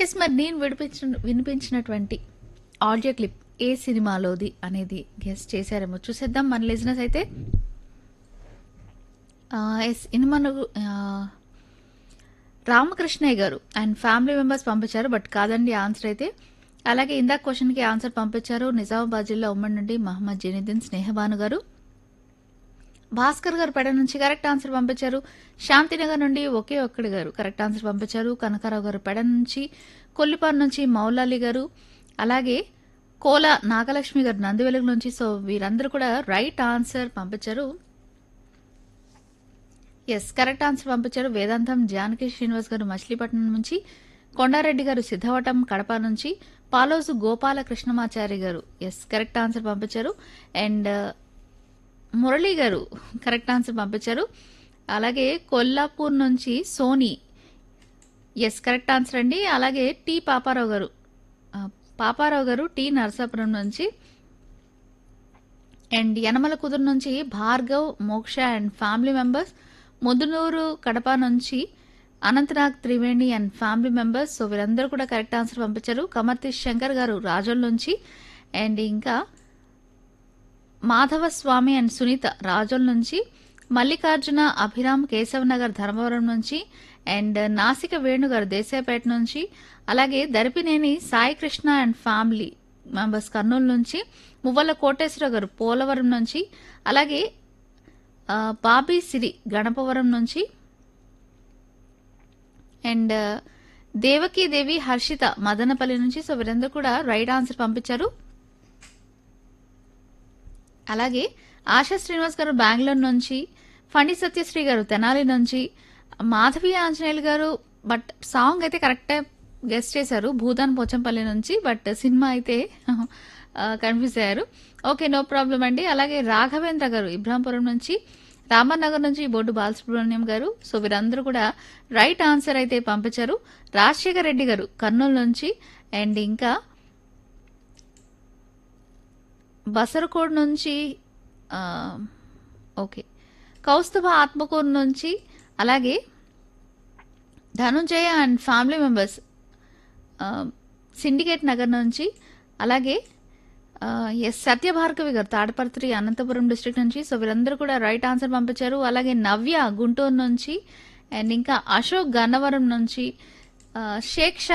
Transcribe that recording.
yes మరి నేను వినిపించిన వినిపించినటువంటి ఆడియో క్లిప్ ఏ సినిమాలోది అనేది గెస్ట్ చేశారేమో చూసేద్దాం మన లిజినెస్ అయితే ఎస్ ఇనుమను Ramakrishnaiah garu and family members పంపించారు బట్ కాదండి ఆన్సర్ అయితే అలాగే ఇందాక క్వశ్చన్కి ఆన్సర్ పంపించారు నిజామాబాద్ జిల్లా ఉమ్మడి నుండి మహమ్మద్ జనీద్దీన్ స్నేహబాను గారు భాస్కర్ గారు పెడ నుంచి కరెక్ట్ ఆన్సర్ పంపించారు శాంతినగర్ నుండి ఒకే ఒక్కడి గారు కరెక్ట్ ఆన్సర్ పంపించారు కనకారావు గారు పెడ నుంచి కొల్లిపారు నుంచి మౌలాలి గారు అలాగే కోల నాగలక్ష్మి గారు నందివెలుగు నుంచి సో వీరందరూ కూడా రైట్ ఆన్సర్ పంపించారు ఎస్ కరెక్ట్ ఆన్సర్ పంపించారు వేదాంతం జానకి శ్రీనివాస్ గారు మచిలీపట్నం నుంచి కొండారెడ్డి గారు సిద్ధవటం కడప నుంచి Paloju Gopala Krishnamachari garu yes correct answer పంపించారు and Murali garu correct answer పంపించారు అలాగే కొల్లాపూర్ నుంచి సోనీ ఎస్ కరెక్ట్ ఆన్సర్ అండి అలాగే టి పాపారావు గారు ఆ, పాపారావు గారు టి నరసాపురం నుంచి అండ్ యనమల కుదురు నుంచి Bhargav Moksha and family members Mudunuru Kadapa నుంచి Ananthanag Triveni and family members so వీరందరూ కూడా కరెక్ట్ ఆన్సర్ పంపించారు కమర్తి శంకర్ గారు రాజోల్ నుంచి అండ్ ఇంకా మాధవ స్వామి అండ్ సునీత రాజోల్ నుంచి మల్లికార్జున అభిరామ్ కేశవ్ నగర్ ధర్మవరం నుంచి అండ్ నాసిక వేణుగారు దేశాయపేట నుంచి అలాగే Daripineni Sai Krishna and family members Kurnool నుంచి మువ్వల కోటేశ్వర గారు పోలవరం నుంచి అలాగే ఆ, బాబీ సిరి గణపవరం నుంచి అండ్ దేవకీ దేవి హర్షిత మదనపల్లి నుంచి సో వీరందరూ కూడా రైట్ ఆన్సర్ పంపించారు అలాగే ఆశా శ్రీనివాస్ గారు బెంగళూరు నుంచి ఫణి సత్యశ్రీ గారు తెనాలి నుంచి మాధవి ఆంజనేయులు గారు బట్ సాంగ్ అయితే కరెక్టే గెస్ట్ చేశారు భూదాన్ పోచంపల్లి నుంచి బట్ సినిమా అయితే కన్ఫ్యూజ్ అయ్యారు ఓకే నో ప్రాబ్లం అండి అలాగే రాఘవేంద్ర గారు ఇబ్రాంపురం నుంచి రామనగర్ నుంచి బొడ్డు బాలసుబ్రహ్మణ్యం గారు సో వీరందరూ కూడా రైట్ ఆన్సర్ అయితే పంపించారు రాజశేఖర్ రెడ్డి గారు కర్నూలు నుంచి అండ్ ఇంకా బసరకోడ్ నుంచి ఆ, ఓకే కౌస్తుభ ఆత్మకూరు నుంచి అలాగే ధనుంజయ అండ్ ఫ్యామిలీ మెంబర్స్ ఆ, సిండికేట్ నగర్ నుంచి అలాగే ఆ, ఎస్ సత్యభార్గవి గారు తాడపర్తి అనంతపురం డిస్ట్రిక్ట్ నుంచి సో వీరందరూ కూడా రైట్ ఆన్సర్ పంపించారు అలాగే నవ్య గుంటూరు నుంచి అండ్ ఇంకా అశోక్ గన్నవరం నుంచి ఆ, షేక్ షా